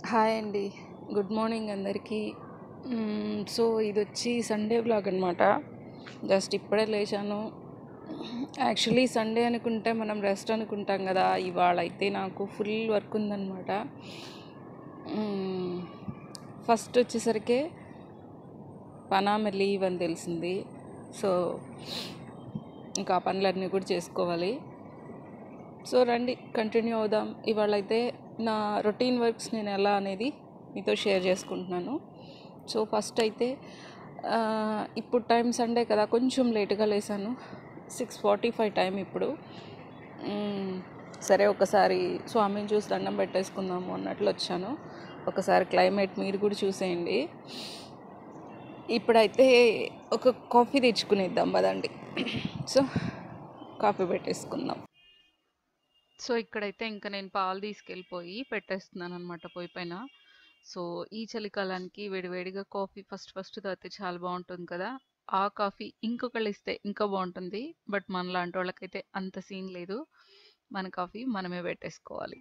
Hi అండి good morning అందరికీ మ్మ్, so ఇది వచ్చి సండే వ్లాగ్ అనమాట జస్ట్ ఇప్పుడే లేచాను యాక్చువల్లీ సండే అనుకుంటే మనం రెస్ట్ అనుకుంటాం కదా ఇవాళ అయితే నాకు ఫుల్ వర్క్ ఉందన్నమాట మ్మ్, ఫస్ట్ వచ్చేసరికి పనామ లీవ్ అని తెలిసింది సో ఇంకా ఆ పనులన్నీ కూడా చేసుకోవాలి సో రండి కంటిన్యూ అవుదాం ఇవాళ అయితే నా రొటీన్ వర్క్స్ నేను ఎలా అనేది మీతో షేర్ చేసుకుంటున్నాను సో ఫస్ట్ అయితే ఆ, ఇప్పుడు టైం సండే కదా కొంచెం లేట్గా లేసాను సిక్స్ ఫార్టీ ఫైవ్ టైం ఇప్పుడు మ్మ్, సరే ఒకసారి స్వామిని చూసి దండం పెట్టేసుకుందాము అన్నట్లు వచ్చాను ఒకసారి క్లైమేట్ మీరు కూడా చూసేయండి ఇప్పుడైతే ఒక కాఫీ తెచ్చుకునేద్దాం పదండి సో కాఫీ పెట్టేసుకుందాం సో ఇక్కడైతే ఇంకా నేను పాలు తీసుకెళ్ళిపోయి పెట్టేస్తున్నాను అనమాట పొయ్యి పైన సో ఈ చలికాలానికి వేడివేడిగా కాఫీ ఫస్ట్ ఫస్ట్ తాగితే చాలా బాగుంటుంది కదా ఆ కాఫీ ఇంకొకళ్ళు ఇస్తే ఇంకా బాగుంటుంది బట్ మన లాంటి వాళ్ళకైతే అంత సీన్ లేదు మన కాఫీ మనమే పెట్టేసుకోవాలి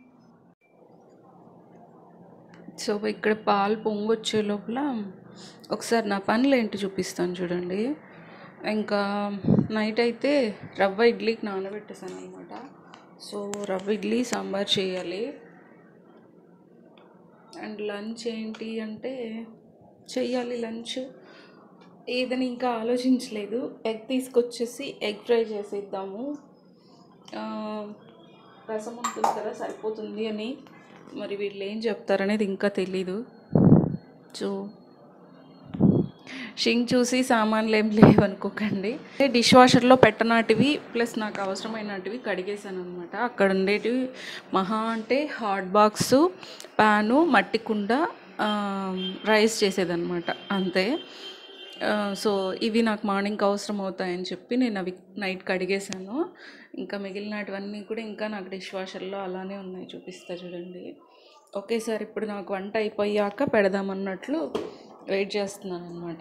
సో ఇక్కడ పాలు పొంగొచ్చే లోపల ఒకసారి నా పనులు ఏంటి చూపిస్తాను చూడండి ఇంకా నైట్ అయితే రవ్వ ఇడ్లీకి నానబెట్టేసాను అనమాట సో రవ్వ ఇడ్లీ సాంబార్ చేయాలి అండ్ లంచ్ ఏంటి అంటే చెయ్యాలి లంచ్ ఏదని ఇంకా ఆలోచించలేదు ఎగ్ తీసుకొచ్చేసి ఎగ్ ఫ్రై చేసేద్దాము ఆ, రసం ఉంటుంది కదా సరిపోతుంది అని మరి వీళ్ళు ఏం చెప్తారనేది ఇంకా తెలీదు సో షింక్ చూసి సామాన్లు ఏం లేవు అనుకోకండి డిష్ వాషర్లో పెట్టనాటివి ప్లస్ నాకు అవసరమైనటివి కడిగేసాను అనమాట అక్కడ ఉండేటివి మహా అంటే హాట్ బాక్స్ ప్యాను మట్టి కుండ ఆ, రైస్ చేసేదన్నమాట అంతే ఆ, సో ఇవి నాకు మార్నింగ్ అవసరం అవుతాయని చెప్పి నేను అవి నైట్ కడిగేసాను ఇంకా మిగిలినటువన్నీ కూడా ఇంకా నాకు డిష్ వాషర్లో అలానే ఉన్నాయి చూపిస్తా చూడండి ఒకేసారి ఇప్పుడు నాకు వంట అయిపోయాక పెడదామన్నట్లు వెయిట్ చేస్తున్నాను అనమాట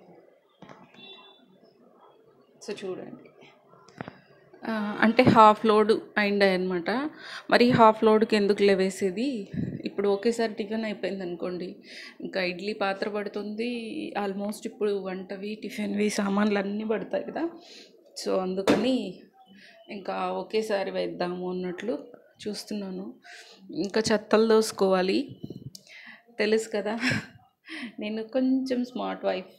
సో చూడండి ఆ, అంటే హాఫ్ లోడ్ అయిండాయి అనమాట మరి హాఫ్ లోడ్కి ఎందుకు లేవేసేది ఇప్పుడు ఒకేసారి టిఫిన్ అయిపోయింది అనుకోండి ఇంకా ఇడ్లీ పాత్ర పడుతుంది ఆల్మోస్ట్ ఇప్పుడు వంటవి టిఫిన్వి సామాన్లు అన్నీ పడతాయి కదా సో అందుకని ఇంకా ఒకేసారి వేద్దాము అన్నట్లు చూస్తున్నాను ఇంకా చెత్తలు దోసుకోవాలి తెలుసు కదా నేను కొంచెం స్మార్ట్ వైఫ్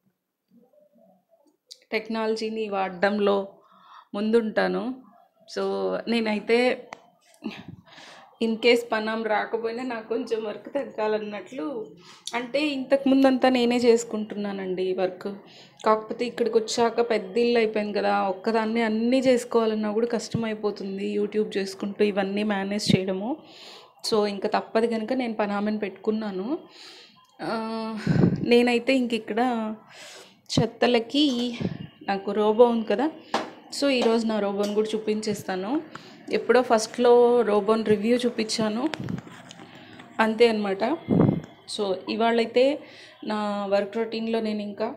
టెక్నాలజీని వాడడంలో ముందుంటాను సో నేనైతే ఇన్ కేస్ పనం రాకపోయినా నాకు కొంచెం వర్క్ తగ్గాలన్నట్లు అంటే ఇంతకు ముందంతా నేనే చేసుకుంటున్నానండి వర్క్ కాకపోతే ఇక్కడికి వచ్చాక పెద్ద ఇల్లు అయిపోయింది కదా ఒక్కదాన్ని అన్నీ చేసుకోవాలన్నా కూడా కష్టం అయిపోతుంది యూట్యూబ్ చేసుకుంటూ ఇవన్నీ మేనేజ్ చేయడము సో ఇంకా తప్పదు కనుక నేను పనామని పెట్టుకున్నాను ఆ, నేనైతే ఇంక ఇక్కడ చెత్తలకి నాకు రోబో ఉంది కదా సో ఈరోజు నా రోబోని కూడా చూపించేస్తాను ఎప్పుడో ఫస్ట్లో రోబోన్ రివ్యూ చూపించాను అంతే అనమాట సో ఇవాళైతే నా వర్క్ రొటీన్లో నేను ఇంకా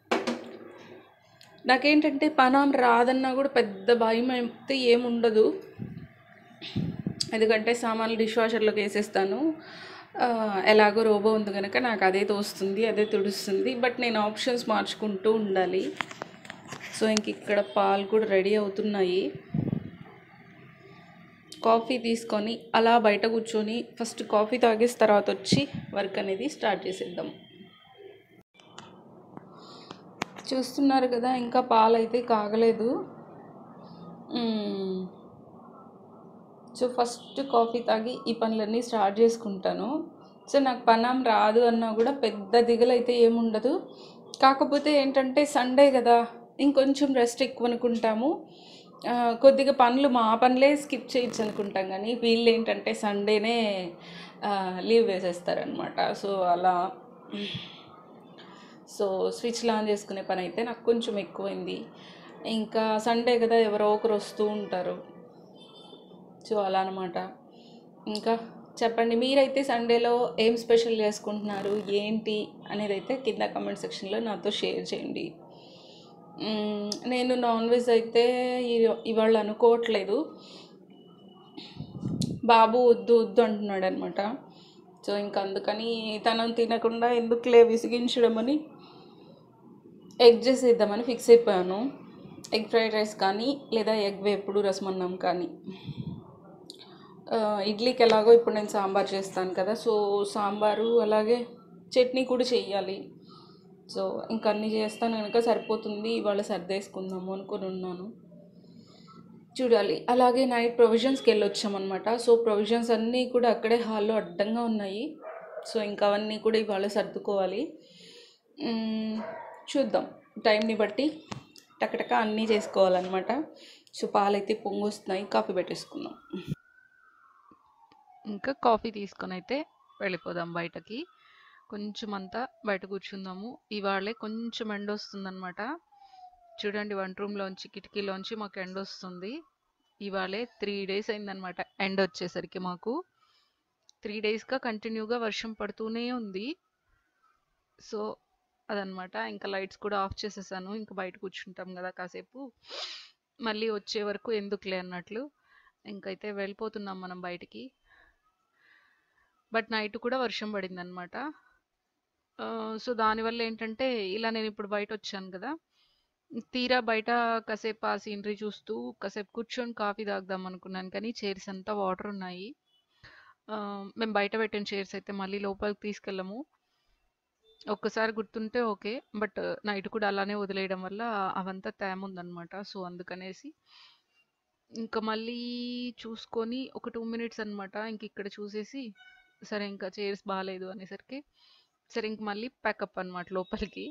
నాకేంటంటే పనాం రాదన్నా కూడా పెద్ద భయం అయితే ఏముండదు ఎందుకంటే సామాన్లు డిష్ వాషర్లోకి వేసేస్తాను ఆ, ఎలాగో రోబో ఉంది కనుక నాకు అదే తోస్తుంది అదే తుడుస్తుంది బట్ నేను ఆప్షన్స్ మార్చుకుంటూ ఉండాలి సో ఇంక ఇక్కడ పాలు కూడా రెడీ అవుతున్నాయి కాఫీ తీసుకొని అలా బయట కూర్చొని ఫస్ట్ కాఫీ తాగేసి తర్వాత వచ్చి వర్క్ అనేది స్టార్ట్ చేసేద్దాం చూస్తున్నారు కదా ఇంకా పాలు అయితే కాగలేదు మ్మ్. సో ఫస్ట్ కాఫీ తాగి ఈ పనులన్నీ స్టార్ట్ చేసుకుంటాను సో నాకు పనాం రాదు అన్నా కూడా పెద్ద దిగులైతే ఏముండదు కాకపోతే ఏంటంటే సండే కదా ఇంకొంచెం రెస్ట్ ఎక్కువ అనుకుంటాము ఆ, కొద్దిగా పనులు మా పనులే స్కిప్ చేయొచ్చు అనుకుంటాం కానీ వీళ్ళు ఏంటంటే సండేనే లీవ్ వేసేస్తారనమాట సో అలా సో స్విచ్లు ఆన్ చేసుకునే పని అయితే నాకు కొంచెం ఎక్కువైంది ఇంకా సండే కదా ఎవరో ఒకరు వస్తూ ఉంటారు సో అలా అనమాట ఇంకా చెప్పండి మీరైతే సండేలో ఏం స్పెషల్ చేసుకుంటున్నారు ఏంటి అనేది అయితే కింద కమెంట్ సెక్షన్లో నాతో షేర్ చేయండి మ్మ్, నేను నాన్ వెజ్ అయితే ఈ- ఇవాళ అనుకోవట్లేదు బాబు వద్దు వద్దు అంటున్నాడు అనమాట సో ఇంకా అందుకని తనని తినకుండా ఎందుకులే విసిగించడం అని ఎగ్ చేసేద్దామని ఫిక్స్ అయిపోయాను ఎగ్ ఫ్రైడ్ రైస్ కానీ లేదా ఎగ్ వేపుడు రసమన్నం కానీ ఆ, ఇడ్లీకి ఎలాగో ఇప్పుడు నేను సాంబార్ చేస్తాను కదా సో సాంబారు అలాగే చట్నీ కూడా చెయ్యాలి సో ఇంకా అన్నీ చేస్తాను కనుక సరిపోతుంది ఇవాళ సర్దేసుకుందాము అనుకొని ఉన్నాను చూడాలి అలాగే నైట్ ప్రొవిజన్స్కి వెళ్ళొచ్చామన్నమాట సో ప్రొవిజన్స్ అన్నీ కూడా అక్కడే హాల్లో అడ్డంగా ఉన్నాయి సో ఇంకా అవన్నీ కూడా ఇవాళ సర్దుకోవాలి మ్మ్, చూద్దాం టైంని బట్టి టకటక అన్నీ చేసుకోవాలన్నమాట సో పాలైతే పొంగొస్తున్నాయి కాఫీ పెట్టేసుకుందాం ఇంకా కాఫీ తీసుకొని అయితే వెళ్ళిపోదాం బయటకి కొంచెం అంతా బయట కూర్చుందాము ఇవాళే కొంచెం ఎండ వస్తుందన్నమాట చూడండి వంట రూమ్లోంచి కిటికీలోంచి మాకు ఎండ వస్తుంది ఇవాళే త్రీ డేస్ అయిందనమాట ఎండ వచ్చేసరికి మాకు త్రీ డేస్గా కంటిన్యూగా వర్షం పడుతూనే ఉంది సో అదనమాట ఇంకా లైట్స్ కూడా ఆఫ్ చేసేసాను ఇంకా బయట కూర్చుంటాం కదా కాసేపు మళ్ళీ వచ్చే వరకు ఎందుకులే అన్నట్లు ఇంకైతే వెళ్ళిపోతున్నాం మనం బయటికి బట్ నైట్ కూడా వర్షం పడింది అనమాట సో దానివల్ల ఏంటంటే ఇలా నేను ఇప్పుడు బయట వచ్చాను కదా తీరా బయట కాసేపు ఆ సీనరీ చూస్తూ కాసేపు కూర్చొని కాఫీ తాగుదాం అనుకున్నాను కానీ చైర్స్ అంతా వాటర్ ఉన్నాయి ఆ, మేము బయట పెట్టిన చైర్స్ అయితే మళ్ళీ లోపలికి తీసుకెళ్ళము ఒక్కసారి గుర్తుంటే ఓకే బట్ నైట్ కూడా అలానే వదిలేయడం వల్ల అవంతా తేమ ఉందన్నమాట సో అందుకనేసి ఇంకా మళ్ళీ చూసుకొని ఒక టూ మినిట్స్ అనమాట ఇంక ఇక్కడ చూసేసి సరే ఇంకా చైర్స్ బాగాలేదు అనేసరికి సరే ఇంక మళ్ళీ ప్యాకప్ అనమాట లోపలికి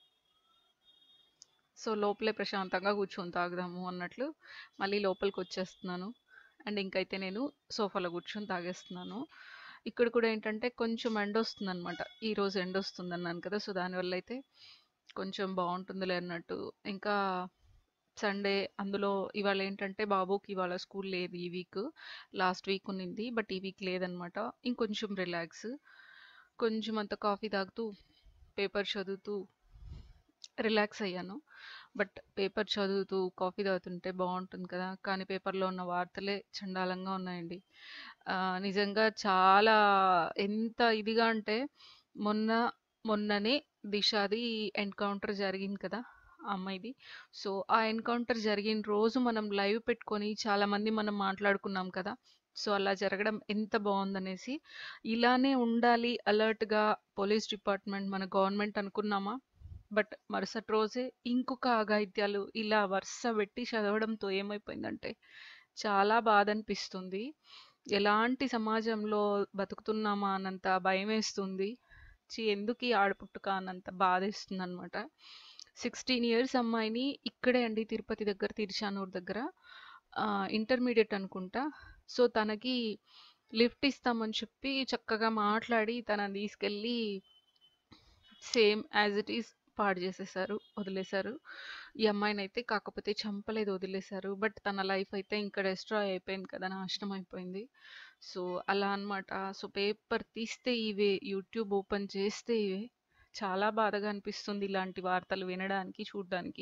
సో లోపలే ప్రశాంతంగా కూర్చొని తాగుదాము అన్నట్లు మళ్ళీ లోపలికి వచ్చేస్తున్నాను అండ్ ఇంకైతే నేను సోఫాలో కూర్చొని తాగేస్తున్నాను ఇక్కడ కూడా ఏంటంటే కొంచెం ఎండ వస్తుంది అనమాట ఈరోజు ఎండ వస్తుంది అన్నాను కదా సో దానివల్ల అయితే కొంచెం బాగుంటుందిలే అన్నట్టు ఇంకా సండే అందులో ఇవాళ ఏంటంటే బాబుకి ఇవాళ స్కూల్ లేదు ఈ వీక్ లాస్ట్ వీక్ ఉన్నింది బట్ ఈ వీక్ లేదనమాట ఇంకొంచెం రిలాక్స్ కొంచెం అంత కాఫీ తాగుతూ పేపర్ చదువుతూ రిలాక్స్ అయ్యాను బట్ పేపర్ చదువుతూ కాఫీ తాగుతుంటే బాగుంటుంది కదా కానీ పేపర్లో ఉన్న వార్తలే చండాలంగా ఉన్నాయండి ఆ, నిజంగా చాలా ఎంత ఇదిగా అంటే మొన్న మొన్ననే దిశాది ఎన్కౌంటర్ జరిగింది కదా ఆ అమ్మాయిది సో ఆ ఎన్కౌంటర్ జరిగిన రోజు మనం లైవ్ పెట్టుకొని చాలా మంది మనం మాట్లాడుకున్నాం కదా సో అలా జరగడం ఎంత బాగుందనేసి ఇలానే ఉండాలి అలర్ట్గా పోలీస్ డిపార్ట్మెంట్ మన గవర్నమెంట్ అనుకున్నామా బట్ మరుసటి రోజే ఇంకొక అఘాయిత్యాలు ఇలా వరుస పెట్టి చదవడంతో ఏమైపోయిందంటే చాలా బాధ అనిపిస్తుంది ఎలాంటి సమాజంలో బతుకుతున్నామా అన్నంత భయం వేస్తుంది చి ఎందుకు ఈ ఆడపుట్టుక అన్నంత బాధేస్తుంది అనమాట సిక్స్టీన్ ఇయర్స్ అమ్మాయిని ఇక్కడే అండి తిరుపతి దగ్గర తిరుచానూరు దగ్గర ఇంటర్మీడియట్ అనుకుంటా సో తనకి లిఫ్ట్ ఇస్తామని చెప్పి చక్కగా మాట్లాడి తనని తీసుకెళ్ళి సేమ్ యాజ్ ఇట్ ఈస్ పాడు చేసేసారు వదిలేశారు ఈ అమ్మాయిని అయితే కాకపోతే చంపలేదు వదిలేశారు బట్ తన లైఫ్ అయితే ఇంకా డెస్ట్రాయ్ అయిపోయింది కదా నాశనం అయిపోయింది సో అలా అన్నమాట సో పేపర్ తీస్తే ఇవే యూట్యూబ్ ఓపెన్ చేస్తే ఇవే చాలా బాధగా అనిపిస్తుంది ఇలాంటి వార్తలు వినడానికి చూడడానికి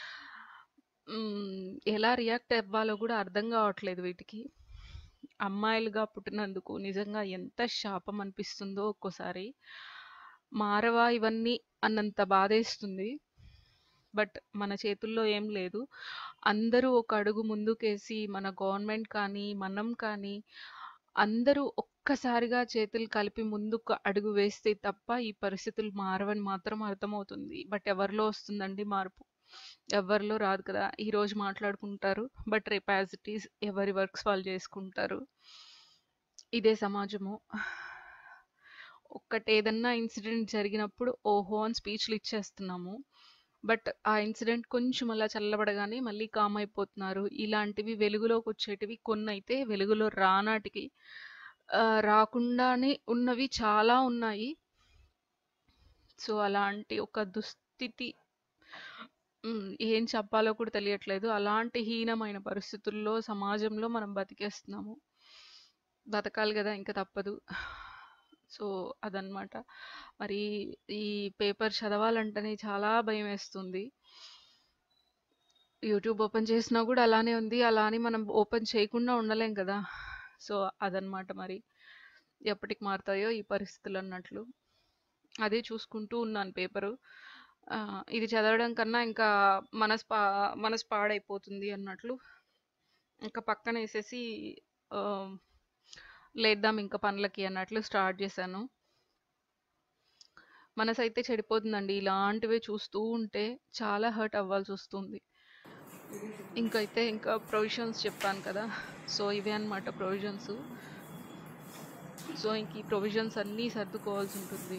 మ్మ్, ఎలా రియాక్ట్ అవ్వాలో కూడా అర్థం కావట్లేదు వీటికి అమ్మాయిలుగా పుట్టినందుకు నిజంగా ఎంత శాపం అనిపిస్తుందో ఒక్కోసారి మారవా ఇవన్నీ అన్నంత బాధేస్తుంది బట్ మన చేతుల్లో ఏం లేదు అందరూ ఒక అడుగు ముందుకేసి మన గవర్నమెంట్ కానీ మనం కానీ అందరూ ఒక్కసారిగా చేతులు కలిపి ముందుకు అడుగు వేస్తే తప్ప ఈ పరిస్థితులు మారవని మాత్రం అర్థమవుతుంది బట్ ఎవరిలో వస్తుందండి మార్పు ఎవరిలో రాదు కదా ఈ రోజు మాట్లాడుకుంటారు బట్ రేపు యాజ్ ఇట్ ఈస్ ఎవరి వర్క్స్ వాళ్ళు చేసుకుంటారు ఇదే సమాజము ఒక్కటి ఏదన్నా ఇన్సిడెంట్ జరిగినప్పుడు ఓహో అని స్పీచ్లు ఇచ్చేస్తున్నాము బట్ ఆ ఇన్సిడెంట్ కొంచెం అలా చల్లబడగానే మళ్ళీ కామ్ అయిపోతున్నారు ఇలాంటివి వెలుగులోకి వచ్చేటివి కొన్ని అయితే వెలుగులో రానాటికి ఆ, రాకుండానే ఉన్నవి చాలా ఉన్నాయి సో అలాంటి ఒక దుస్థితి మ్, ఏం చెప్పాలో కూడా తెలియట్లేదు అలాంటి హీనమైన పరిస్థితుల్లో సమాజంలో మనం బతికేస్తున్నాము బతకాలి కదా ఇంకా తప్పదు సో అదనమాట మరి ఈ పేపర్ చదవాలంటేనే చాలా భయం వేస్తుంది యూట్యూబ్ ఓపెన్ చేసినా కూడా అలానే ఉంది అలా అని మనం ఓపెన్ చేయకుండా ఉండలేం కదా సో అదనమాట మరి ఎప్పటికి మారుతాయో ఈ పరిస్థితులు అన్నట్లు అదే చూసుకుంటూ ఉన్నాను పేపరు ఆ, ఇది చదవడం కన్నా ఇంకా మనసు పా మనసు పాడైపోతుంది అన్నట్లు ఇంకా పక్కన వేసేసి ఆ, లేద్దాం ఇంకా పనులకి అన్నట్లు స్టార్ట్ చేశాను మనసు అయితే చెడిపోతుందండి ఇలాంటివి చూస్తూ ఉంటే చాలా హర్ట్ అవ్వాల్సి వస్తుంది ఇంకైతే ఇంకా ప్రొవిజన్స్ చెప్పాను కదా సో ఇవే అన్నమాట ప్రొవిజన్స్ సో ఇంక ఈ ప్రొవిజన్స్ అన్నీ సర్దుకోవాల్సి ఉంటుంది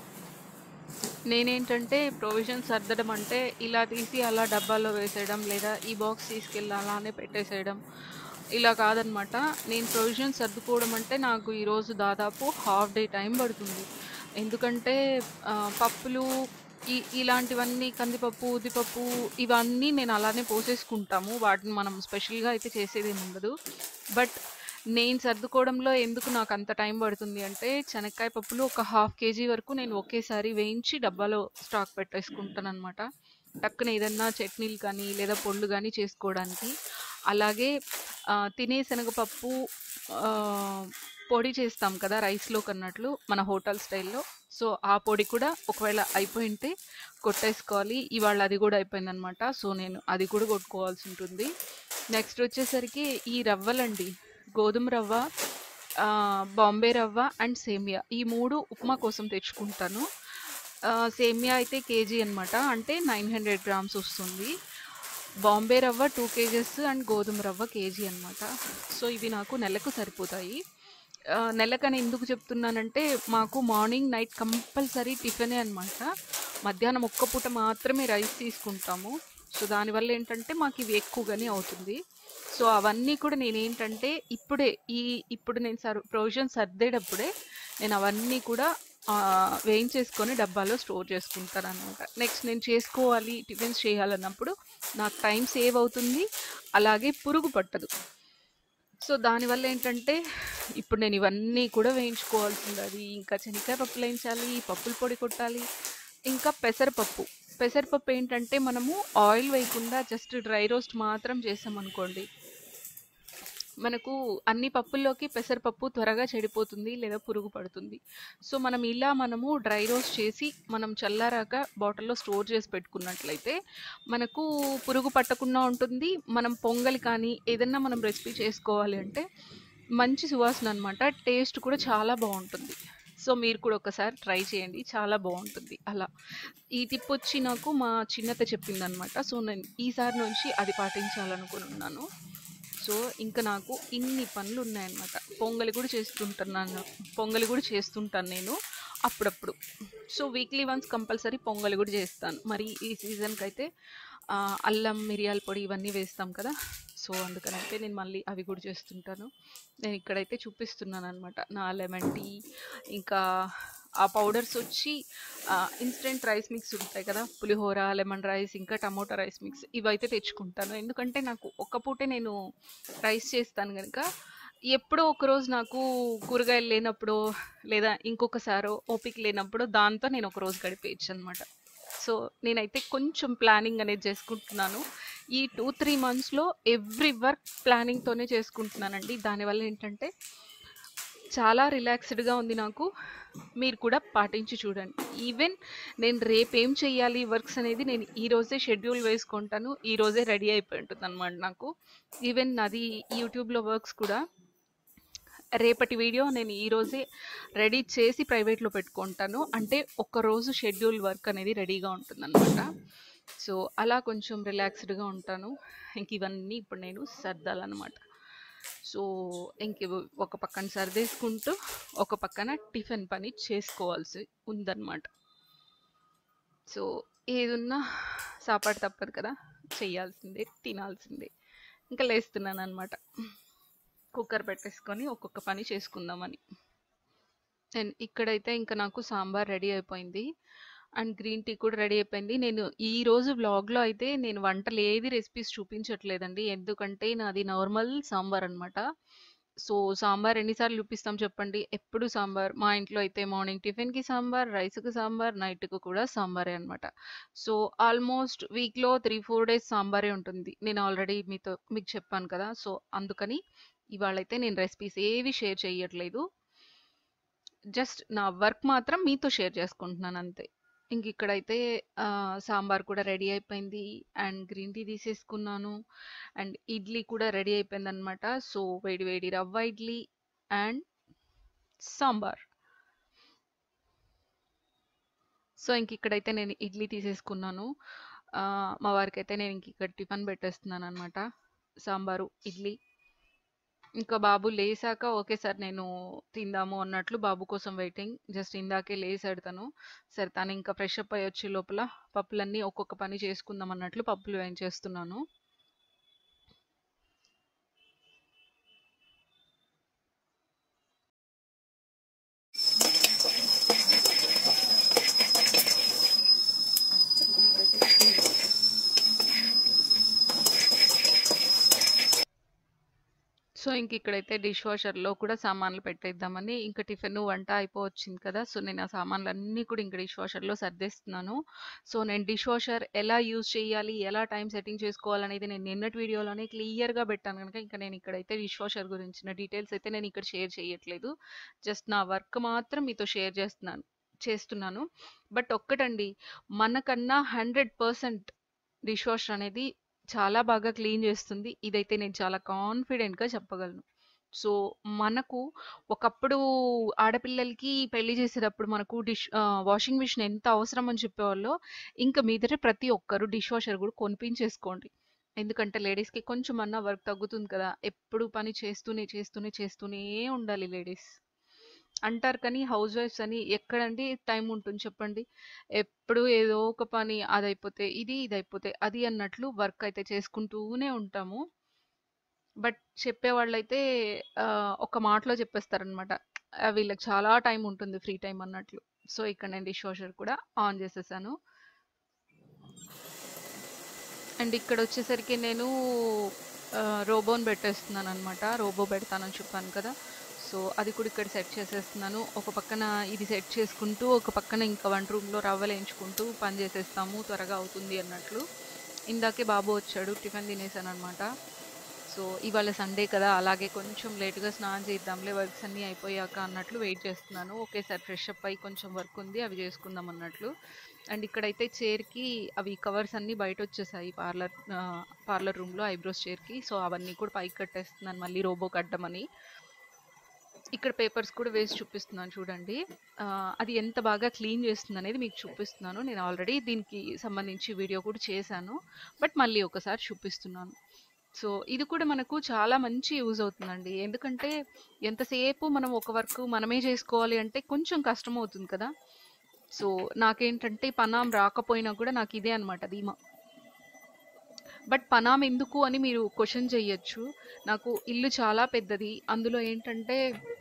నేనేంటంటే ప్రొవిజన్స్ సర్దడం అంటే ఇలా తీసి అలా డబ్బాలో వేసేయడం లేదా ఈ బాక్స్ తీసుకెళ్ళి అలానే పెట్టేసేయడం ఇలా కాదనమాట నేను ప్రొవిజన్స్ సర్దుకోవడం అంటే నాకు ఈరోజు దాదాపు హాఫ్ డే టైం పడుతుంది ఎందుకంటే ఆ, పప్పులు ఈ ఇలాంటివన్నీ కందిపప్పు ఉద్దిపప్పు ఇవన్నీ నేను అలానే పోసేసుకుంటాము వాటిని మనం స్పెషల్గా అయితే చేసేది ఏమి ఉండదు బట్ నేను సర్దుకోవడంలో ఎందుకు నాకు అంత టైం పడుతుంది అంటే శనక్కాయ పప్పులు ఒక హాఫ్ కేజీ వరకు నేను ఒకేసారి వేయించి డబ్బాలో స్టాక్ పెట్టేసుకుంటాను అనమాట టక్కున ఏదన్నా చట్నీలు కానీ లేదా పొళ్ళు కానీ చేసుకోవడానికి అలాగే ఆ, తినే శనగపప్పు ఆ, పొడి చేస్తాం కదా రైస్లో కన్నట్లు మన హోటల్ స్టైల్లో సో ఆ పొడి కూడా ఒకవేళ అయిపోయి ఉంటే కొట్టేసుకోవాలి ఇవాళ అది కూడా అయిపోయిందనమాట సో నేను అది కూడా కొట్టుకోవాల్సి ఉంటుంది నెక్స్ట్ వచ్చేసరికి ఈ రవ్వలండి గోధుమ రవ్వ ఆ, బాంబే రవ్వ అండ్ సేమియా ఈ మూడు ఉప్మా కోసం తెచ్చుకుంటాను ఆ, సేమియా అయితే కేజీ అన్నమాట అంటే నైన్ హండ్రెడ్ గ్రామ్స్ వస్తుంది బాంబే రవ్వ టూ కేజెస్ అండ్ గోధుమ రవ్వ కేజీ అన్నమాట సో ఇవి నాకు నెలకు సరిపోతాయి ఆ, నెలకని ఎందుకు చెప్తున్నానంటే మాకు మార్నింగ్ నైట్ కంపల్సరీ టిఫినే అనమాట మధ్యాహ్నం ఒక్క పూట మాత్రమే రైస్ తీసుకుంటాము సో దానివల్ల ఏంటంటే మాకు ఇవి ఎక్కువగానే అవుతుంది సో అవన్నీ కూడా నేను ఏంటంటే ఇప్పుడే ఈ ఇప్పుడు నేను సర్ ప్రొవిజన్ సర్దేటప్పుడే నేను అవన్నీ కూడా ఆ, వేయించేసుకొని డబ్బాలో స్టోర్ చేసుకుంటాను అనమాట నెక్స్ట్ నేను చేసుకోవాలి టిఫిన్స్ చేయాలన్నప్పుడు నాకు టైం సేవ్ అవుతుంది అలాగే పురుగు పట్టదు సో దానివల్ల ఏంటంటే ఇప్పుడు నేను ఇవన్నీ కూడా వేయించుకోవాల్సింది అది ఇంకా శనక్కాయ పప్పులు వేయించాలి పప్పుల పొడి కొట్టాలి ఇంకా పెసరపప్పు పెసరపప్పు ఏంటంటే మనము ఆయిల్ వేయకుండా జస్ట్ డ్రై రోస్ట్ మాత్రం చేసామనుకోండి మనకు అన్ని పప్పుల్లోకి పెసరపప్పు త్వరగా చెడిపోతుంది లేదా పురుగు పడుతుంది సో మనం ఇలా మనము డ్రై రోస్ట్ చేసి మనం చల్లారాక బాటిల్లో స్టోర్ చేసి పెట్టుకున్నట్లయితే మనకు పురుగు పట్టకుండా ఉంటుంది మనం పొంగల్ కానీ ఏదన్నా మనం రెసిపీ చేసుకోవాలి అంటే మంచి సువాసన అనమాట టేస్ట్ కూడా చాలా బాగుంటుంది సో మీరు కూడా ఒకసారి ట్రై చేయండి చాలా బాగుంటుంది అలా ఈ టిప్ వచ్చి నాకు మా చిన్నత చెప్పింది అనమాట సో నేను ఈసారి నుంచి అది పాటించాలనుకుని ఉన్నాను సో ఇంకా నాకు ఇన్ని పనులు ఉన్నాయన్నమాట పొంగలి కూడా చేస్తుంటున్నాను పొంగలి కూడా చేస్తుంటాను నేను అప్పుడప్పుడు సో వీక్లీ వన్స్ కంపల్సరీ పొంగలి కూడా చేస్తాను మరి ఈ సీజన్కి అయితే ఆ, అల్లం మిరియాల పొడి ఇవన్నీ వేస్తాం కదా సో అందుకని అయితే నేను మళ్ళీ అవి కూడా చేస్తుంటాను నేను ఇక్కడైతే చూపిస్తున్నాను అనమాట నా లెమన్ టీ ఇంకా ఆ పౌడర్స్ వచ్చి ఇన్స్టెంట్ రైస్ మిక్స్ ఉంటాయి కదా పులిహోర లెమన్ రైస్ ఇంకా టమోటా రైస్ మిక్స్ ఇవైతే తెచ్చుకుంటాను ఎందుకంటే నాకు ఒక్క పూటే నేను రైస్ చేస్తాను కనుక ఎప్పుడో ఒకరోజు నాకు కూరగాయలు లేనప్పుడు లేదా ఇంకొకసారో ఓపిక లేనప్పుడు దాంతో నేను ఒక రోజు గడిపేయచ్చు అనమాట సో నేనైతే కొంచెం ప్లానింగ్ అనేది చేసుకుంటున్నాను ఈ టూ త్రీ మంత్స్లో ఎవ్రీ వర్క్ ప్లానింగ్తోనే చేసుకుంటున్నానండి దానివల్ల ఏంటంటే చాలా రిలాక్స్డ్గా ఉంది నాకు మీరు కూడా పాటించి చూడండి ఈవెన్ నేను రేపు ఏం చెయ్యాలి వర్క్స్ అనేది నేను ఈ రోజే షెడ్యూల్ వేసుకుంటాను ఈ రోజే రెడీ అయిపోయి ఉంటుంది అనమాట నాకు ఈవెన్ నాది యూట్యూబ్లో వర్క్స్ కూడా రేపటి వీడియో నేను ఈ రోజే రెడీ చేసి ప్రైవేట్లో పెట్టుకుంటాను అంటే ఒక రోజు షెడ్యూల్ వర్క్ అనేది రెడీగా ఉంటుందన్నమాట సో అలా కొంచెం రిలాక్స్డ్గా ఉంటాను ఇంక ఇవన్నీ ఇప్పుడు నేను సర్దాలన్నమాట సో ఇంక ఇవి ఒక పక్కన సర్దేసుకుంటూ ఒక పక్కన టిఫిన్ పని చేసుకోవాల్సి ఉందన్నమాట సో ఏదున్నా సాపాటు తప్పదు కదా చేయాల్సిందే తినాల్సిందే ఇంకా లేస్తున్నాను అనమాట కుక్కర్ పెట్టేసుకొని ఒక్కొక్క పని చేసుకుందామని అండ్ ఇక్కడైతే ఇంకా నాకు సాంబార్ రెడీ అయిపోయింది అండ్ గ్రీన్ టీ కూడా రెడీ అయిపోయింది నేను ఈ రోజు వ్లాగ్లో అయితే నేను వంటలు ఏది రెసిపీస్ చూపించట్లేదండి ఎందుకంటే నాది నార్మల్ సాంబార్ అనమాట సో సాంబార్ ఎన్నిసార్లు చూపిస్తాం చెప్పండి ఎప్పుడు సాంబార్ మా ఇంట్లో అయితే మార్నింగ్ టిఫిన్కి సాంబార్ రైస్కి సాంబార్ నైట్కి కూడా సాంబారే అనమాట సో ఆల్మోస్ట్ వీక్లో త్రీ ఫోర్ డేస్ సాంబారే ఉంటుంది నేను ఆల్రెడీ మీతో మీకు చెప్పాను కదా సో అందుకని ఇవాళైతే నేను రెసిపీస్ ఏవి షేర్ చేయట్లేదు జస్ట్ నా వర్క్ మాత్రం మీతో షేర్ చేసుకుంటున్నాను అంతే. ఇంక ఇక్కడైతే ఆహ్, సాంబార్ కూడా రెడీ అయిపోయింది. అండ్ గ్రీన్ టీ తీసేసుకున్నాను. అండ్ ఇడ్లీ కూడా రెడీ అయిపోయిందనమాట. సో, వేడి వేడి రవ్వ ఇడ్లీ అండ్ సాంబార్. సో, ఇంక ఇక్కడైతే నేను ఇడ్లీ తీసేసుకున్నాను. ఆహ్, మా వారికైతే నేను ఇంక ఇక్కడ టిఫిన్ పెట్టేస్తున్నాననమాట. సాంబారు, ఇడ్లీ. ఇంకా బాబు లేసాక ఒకేసారి నేను తిందాము అన్నట్లు బాబు కోసం వెయిటింగ్. జస్ట్ ఇందాకే లేసాడు తను. సరే తను ఇంకా ఫ్రెష్ అప్ అయ్యి వచ్చే లోపల పప్పులన్నీ ఒక్కొక్క పని చేసుకుందాం అన్నట్లు పప్పులు వేయించేస్తున్నాను. సో, ఇంక ఇక్కడైతే డిష్ వాషర్‌లో కూడా సామాన్లు పెట్టేద్దామని ఇంక టిఫిను, వంట అయిపోవచ్చింది కదా! సో, నేను ఆ సామాన్లన్నీ కూడా ఇంక డిష్ వాషర్‌లో సర్దేస్తున్నాను. సో, నేను డిష్ వాషర్ ఎలా యూజ్ చేయాలి, ఎలా టైమ్ సెట్టింగ్ చేసుకోవాలనేది నేను నిన్నటి వీడియోలోనే క్లియర్‌గా పెట్టాను గనుక ఇంక నేను ఇక్కడైతే డిష్ వాషర్ గురించిన డీటెయిల్స్ అయితే నేను ఇక్కడ షేర్ చేయట్లేదు. జస్ట్ నా వర్క్ మాత్రం మీతో షేర్ చేస్తున్నాను చేస్తున్నాను. బట్ ఒక్కటండి మనకన్నా 100% డిష్ వాషర్ అనేది చాలా బాగా క్లీన్ చేస్తుంది. ఇదైతే నేను చాలా కాన్ఫిడెంట్‌గా చెప్పగలను. సో, మనకు ఒకప్పుడు ఆడపిల్లలకి పెళ్లి చేసేటప్పుడు మనకు డిష్ ఆహ్, వాషింగ్ మిషన్ ఎంత అవసరం అని చెప్పేవాళ్ళో, ఇంక మీదట ప్రతి ఒక్కరు డిష్ వాషర్ కూడా కొనిపించేసుకోండి. ఎందుకంటే లేడీస్‌కి కొంచెమన్నా వర్క్ తగ్గుతుంది కదా! ఎప్పుడు పని చేస్తూనే, చేస్తూనే, చేస్తూనే ఉండాలి లేడీస్. అంటారు కానీ హౌస్ వైఫ్స్ అని ఎక్కడండి టైం ఉంటుంది చెప్పండి. ఎప్పుడు ఏదో ఒక పని అదైపోతే ఇది, ఇదైపోతే అది అన్నట్లు వర్క్ అయితే చేసుకుంటూనే ఉంటాము. బట్ చెప్పేవాళ్ళైతే ఆహ్, ఒక మాటలో చెప్పేస్తారనమాట. ఆహ్, వీళ్ళకి చాలా టైం ఉంటుంది ఫ్రీ టైమ్ అన్నట్లు. సో, ఇక్కడ నేను డిష్ వాషర్ కూడా ఆన్ చేసేసాను. అండ్ ఇక్కడొచ్చేసరికి నేను ఆహ్, రోబోని పెట్టేస్తున్నాననమాట. రోబో పెడతానని చెప్పాను కదా! సో, అది కూడా ఇక్కడ సెట్ చేసేస్తున్నాను. ఒక పక్కన ఇది సెట్ చేసుకుంటూ, ఒక పక్కన ఇంకా వంట రూమ్‌లో రవ్వలేయించుకుంటూ పని చేసేస్తాము త్వరగా అవుతుంది అన్నట్లు. ఇందాకే బాబు వచ్చాడు. టిఫిన్ తినేసాననమాట. సో, ఇవాళ సండే కదా! అలాగే కొంచెం లేట్‌గా స్నానం చేద్దాంలే వర్క్స్ అన్నీ అయిపోయాక అన్నట్లు వెయిట్ చేస్తున్నాను. ఒకేసారి ఫ్రెష్ అప్ అయ్యి కొంచెం వర్క్ ఉంది అవి చేసుకుందాం అన్నట్లు. అండ్ ఇక్కడైతే చైర్‌కి అవి కవర్స్ అన్నీ బయటొచ్చేసాయి పార్లర్ ఆహ్, పార్లర్ రూమ్‌లో ఐబ్రోస్ చైర్‌కి. సో, అవన్నీ కూడా పైకి కట్టేస్తున్నాను మళ్ళీ రోబోకి అడ్డమని. ఇక్కడ పేపర్స్ కూడా వేసి చూపిస్తున్నాను చూడండి. ఆహ్, అది ఎంత బాగా క్లీన్ చేస్తుందనేది మీకు చూపిస్తున్నాను. నేను ఆల్రెడీ దీనికి సంబంధించి వీడియో కూడా చేశాను. బట్ మళ్ళీ ఒకసారి చూపిస్తున్నాను. సో, ఇది కూడా మనకు చాలా మంచి యూజ్ అవుతుందండి. ఎందుకంటే ఎంతసేపు మనం ఒక వర్క్ మనమే చేసుకోవాలి అంటే కొంచెం కష్టమవుతుంది కదా! సో, నాకేంటంటే పనాం రాకపోయినా కూడా నాకు ఇదే అనమాట ధీమా. బట్ పనాం ఎందుకు అని మీరు క్వెషన్ చేయొచ్చు. నాకు ఇల్లు చాలా పెద్దది. అందులో ఏంటంటే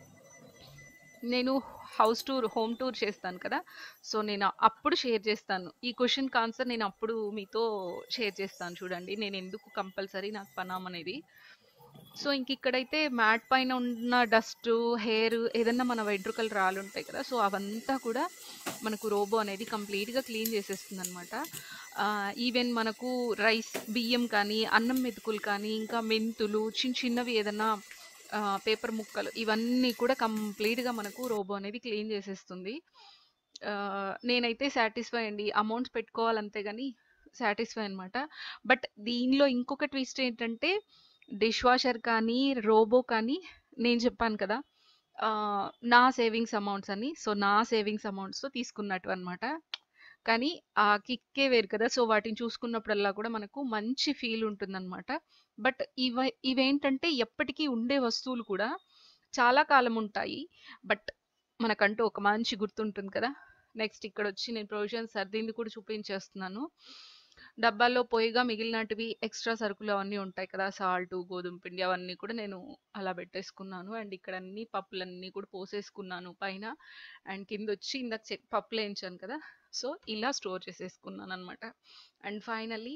నేను హౌస్ టూర్, హోమ్ టూర్ చేస్తాను కదా! సో, నేను అప్పుడు షేర్ చేస్తాను. ఈ క్వెషన్‌కి ఆన్సర్ నేను అప్పుడు మీతో షేర్ చేస్తాను చూడండి. నేను ఎందుకు కంపల్సరీ నాకు పనాం అనేది. సో, ఇంక ఇక్కడైతే మ్యాట్ పైన ఉన్న డస్టు, హెయిర్ ఏదన్నా మన వెంట్రుకలు రాలుంటాయి కదా! సో, అవంతా కూడా మనకు రోబో అనేది కంప్లీట్‌గా క్లీన్ చేసేస్తుందనమాట. ఆహ్, ఈవెన్ మనకు రైస్, బియ్యం కానీ, అన్నం మెతుకులు కానీ, ఇంకా మెంతులు చిన్న చిన్నవి ఏదన్నా ఆహ్, పేపర్ ముక్కలు ఇవన్నీ కూడా కంప్లీట్‌గా మనకు రోబో అనేది క్లీన్ చేసేస్తుంది. ఆహ్, నేనైతే సాటిస్ఫై అండి. అమౌంట్స్ పెట్టుకోవాలంతే గాని సాటిస్ఫై అనమాట. బట్ దీనిలో ఇంకొక ట్విస్ట్ ఏంటంటే డిష్ వాషర్ కానీ, రోబో కానీ నేను చెప్పాను కదా! ఆహ్, నా సేవింగ్స్ అమౌంట్స్ అని. సో, నా సేవింగ్స్ అమౌంట్స్‌తో తీసుకున్నట్టు అనమాట. కానీ ఆ కిక్కే వేరు కదా! సో, వాటిని చూసుకున్నప్పుడల్లా కూడా మనకు మంచి ఫీల్ ఉంటుందనమాట. బట్ ఇవ ఇవేంటంటే ఎప్పటికీ ఉండే వస్తువులు కూడా చాలా కాలం ఉంటాయి. బట్ మనకంటూ ఒక మంచి గుర్తుంటుంది కదా! నెక్స్ట్ ఇక్కడొచ్చి నేను ప్రొవిజన్స్ సర్దింది కూడా చూపించేస్తున్నాను. డబ్బాల్లో పోయిగా మిగిలినటివి ఎక్స్‌ట్రా సరుకులు అవన్నీ ఉంటాయి కదా! సాల్టు, గోధుమ పిండి అవన్నీ కూడా నేను అలా పెట్టేసుకున్నాను. అండ్ ఇక్కడ అన్నీ పప్పులన్నీ కూడా పోసేసుకున్నాను పైన. అండ్ కిందొచ్చి ఇందాక చె పప్పులేయించాను కదా! సో, ఇలా స్టోర్ చేసేసుకున్నాననమాట. అండ్ ఫైనల్లీ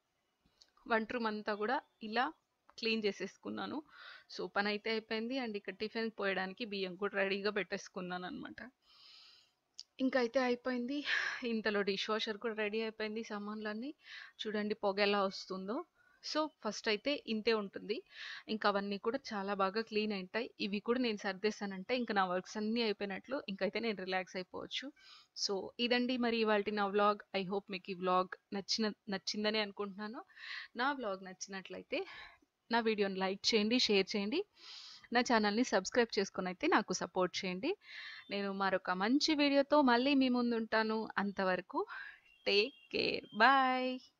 వంట రూమ్ అంతా కూడా ఇలా క్లీన్ చేసేసుకున్నాను. సో, పనైతే అయిపోయింది. అండ్ ఇక్కడ టిఫిన్‌కి పోయడానికి బియ్యం కూడా రెడీగా పెట్టేసుకున్నాననమాట. ఇంకా అయితే అయిపోయింది. ఇంతలో డిష్ వాషర్ కూడా రెడీ అయిపోయింది సామాన్లన్నీ. చూడండి పొగ ఎలా వస్తుందో. సో ఫస్ట్ అయితే ఇంతే ఉంటుంది ఇంకా అవన్నీ కూడా చాలా బాగా క్లీన్ ఉంటాయి ఇవి కూడా నేను సర్దేశానంటే ఇంకా నా వర్క్స్ అన్నీ అయిపోయినట్లు ఇంకైతే నేను రిలాక్స్ అయిపోవచ్చు సో ఇదండి మరి ఇవాళ నా వ్లాగ్ ఐ హోప్ మీకు ఈ వ్లాగ్ నచ్చిన నచ్చిందని అనుకుంటున్నాను నా వ్లాగ్ నచ్చినట్లయితే నా వీడియోని లైక్ చేయండి షేర్ చేయండి నా ఛానల్ని సబ్స్క్రైబ్ చేసుకొని అయితే నాకు సపోర్ట్ చేయండి నేను మరొక మంచి వీడియోతో మళ్ళీ మీ ముందు ఉంటాను అంతవరకు టేక్ కేర్ బాయ్